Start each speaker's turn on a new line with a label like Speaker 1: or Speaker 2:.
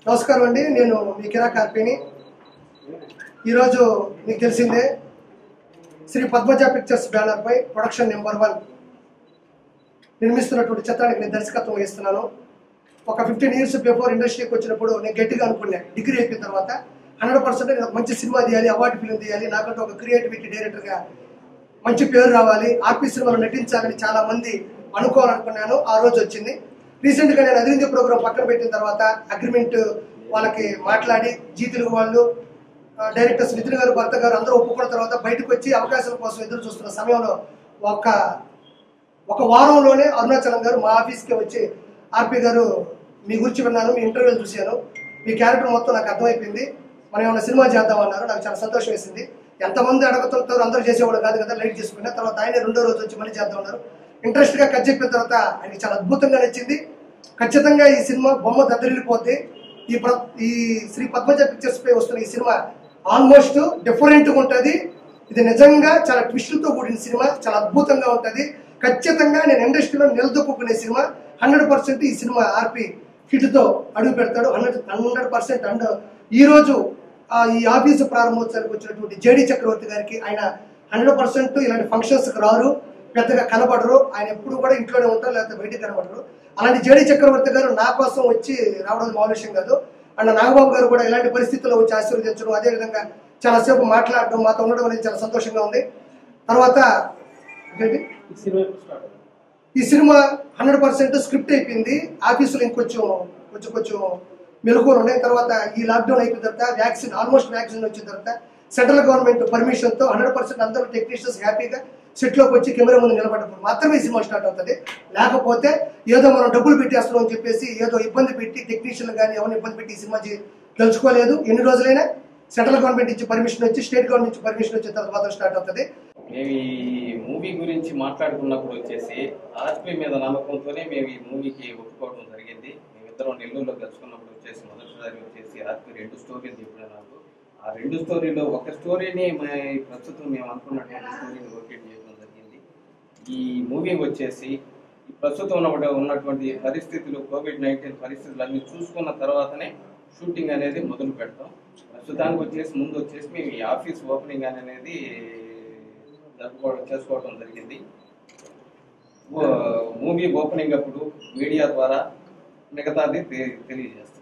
Speaker 1: నమస్కారం అండి నేను మీ కిరా కార్పిని ఈరోజు మీకు తెలిసిందే శ్రీ పద్మజ పిక్చర్స్ బ్యానర్ పై ప్రొడక్షన్ నెంబర్ వన్ నిర్మిస్తున్నటువంటి చిత్రానికి నేను దర్శకత్వం వహిస్తున్నాను ఒక ఫిఫ్టీన్ ఇయర్స్ బిఫోర్ ఇండస్ట్రీకి వచ్చినప్పుడు నేను గట్టిగా అనుకున్నా డిగ్రీ అయిపోయిన తర్వాత హండ్రెడ్ పర్సెంట్ నేను ఒక మంచి సినిమా తీయాలి అవార్డు ఫిల్మ్ తీయాలి నాకంటూ ఒక క్రియేటివిటీ డైరెక్టర్గా మంచి పేరు రావాలి ఆర్పీ సినిమాలో నటించాలని చాలా మంది అనుకోవాలనుకున్నాను ఆ రోజు వచ్చింది రీసెంట్ గా నేను అదిరింది ప్రోగ్రామ్ పక్కన పెట్టిన తర్వాత అగ్రిమెంట్ వాళ్ళకి మాట్లాడి జీ తెలుగు వాళ్ళు ఆ, డైరెక్టర్స్ నితిన్ గారు భర్త గారు అందరూ ఒప్పుకున్న తర్వాత బయటకు వచ్చి అవకాశాల కోసం ఎదురు చూస్తున్న సమయంలో ఒక ఒక వారంలోనే అరుణాచలం గారు మా ఆఫీస్కి వచ్చి ఆర్పి గారు మీ గురించి విన్నాను మీ ఇంటర్వ్యూలు చూశాను మీ క్యారెక్టర్ మొత్తం నాకు అర్థమైపోయింది మనం ఏమైనా సినిమా చేద్దామన్నారు నాకు చాలా సంతోషం వేసింది ఎంతమంది అడుగుతుంటారు అందరూ చేసేవాడు కాదు కదా లైట్ చేసుకున్నా తర్వాత ఆయన రెండో రోజు వచ్చి మళ్ళీ చేద్దాం అన్నారు ఇంట్రెస్ట్ గా కట్ చెప్పిన తర్వాత ఆయనకి చాలా అద్భుతంగా నచ్చింది ఖచ్చితంగా ఈ సినిమా బొమ్మ దద్దరిల్లిపోతే ఈ ప్ర ఈ శ్రీ పద్మజ పిక్చర్స్ పై వస్తున్న ఈ సినిమా ఆల్మోస్ట్ డిఫరెంట్ గా ఉంటుంది ఇది నిజంగా చాలా ట్విస్టులతో కూడిన సినిమా చాలా అద్భుతంగా ఉంటుంది ఖచ్చితంగా నేను ఇండస్ట్రీలో నిలదొక్కునే సినిమా హండ్రెడ్ పర్సెంట్ ఈ సినిమా ఆర్పి హిట్ తో అడుగు పెడతాడు హండ్రెడ్ హండ్రెడ్ పర్సెంట్ అండ్ ఈ రోజు ఆ, ఈ ఆఫీసు ప్రారంభోత్సవానికి వచ్చినటువంటి జేడి చక్రవర్తి గారికి ఆయన హండ్రెడ్ పర్సెంట్ ఇలాంటి ఫంక్షన్స్ కి రారు పెద్దగా కనబడరు ఆయన ఎప్పుడు కూడా ఇంట్లోనే ఉంటారు లేకపోతే బయటికి కనబడరు అలాంటి జేడి చక్రవర్తి గారు నా కోసం వచ్చి రావడం మామూలు విషయం కాదు అండ్ నాగబాబు గారు కూడా ఇలాంటి పరిస్థితుల్లో వచ్చి ఆశీర్వదించడం అదేవిధంగా చాలాసేపు మాట్లాడడం మాతో ఉండడం అనేది చాలా సంతోషంగా ఉంది తర్వాత ఏంటి ఈ సినిమా హండ్రెడ్ పర్సెంట్ స్క్రిప్ట్ అయిపోయింది ఆఫీసులో ఇంకొంచెం కొంచెం కొంచెం మెలకువలు ఉన్నాయి తర్వాత ఈ లాక్డౌన్ అయిపోయిన తర్వాత వ్యాక్సిన్ ఆల్మోస్ట్ వ్యాక్సిన్ వచ్చిన తర్వాత సెంట్రల్ గవర్నమెంట్ పర్మిషన్ తో హండ్రెడ్ పర్సెంట్ అందరూ టెక్నీషియన్స్ హ్యాపీగా సెట్ లోకి వచ్చి కెమెరా ముందు నిలబడ్డప్పుడు మాత్రమే ఈ సినిమా స్టార్ట్ అవుతుంది లేకపోతే ఏదో మనం డబ్బులు పెట్టేస్తున్నాం అని చెప్పేసి ఏదో ఇబ్బంది పెట్టి టెక్నీషియన్లు కానీ ఎవరిని ఇబ్బంది పెట్టి ఈ సినిమా చే- తలుచుకోలేదు ఎన్ని రోజులైనా సెంట్రల్ గవర్నమెంట్ నుంచి పర్మిషన్ వచ్చి స్టేట్ గవర్నమెంట్ నుంచి పర్మిషన్ వచ్చిన తర్వాత మాత్రం స్టార్ట్ అవుతుంది
Speaker 2: మేము ఈ మూవీ గురించి మాట్లాడుకున్నప్పుడు వచ్చేసి ఆర్పి మీద నమ్మకంతోనే మేము ఈ మూవీకి ఒప్పుకోవడం జరిగింది మేమిద్దరం నెల్లూరులో కలుసుకున్నప్పుడు వచ్చేసి మొదటిసారి వచ్చేసి ఆర్పి రెండు స్టోరీలు చెప్పిన నాకు ఆ రెండు స్టోరీలో ఒక స్టోరీని మే- ప్రస్తుతం మేము అనుకున్నటువంటి స్టోరీని ఓకే చేయడం జరిగింది ఈ మూవీ వచ్చేసి ఈ ప్రస్తుతం ఉన్న ఉన్నటువంటి పరిస్థితులు కోవిడ్ నైన్టీన్ పరిస్థితులు అన్ని చూసుకున్న తర్వాతనే షూటింగ్ అనేది మొదలు పెడతాం ప్రస్తుతానికి వచ్చేసి ముందు వచ్చేసి మేము ఈ ఆఫీస్ ఓపెనింగ్ అనేది జరుపుకోవడం చేసుకోవడం జరిగింది ఓ- మూవీ ఓపెనింగ్ అప్పుడు మీడియా ద్వారా మిగతాది తె- తెలియజేస్తాం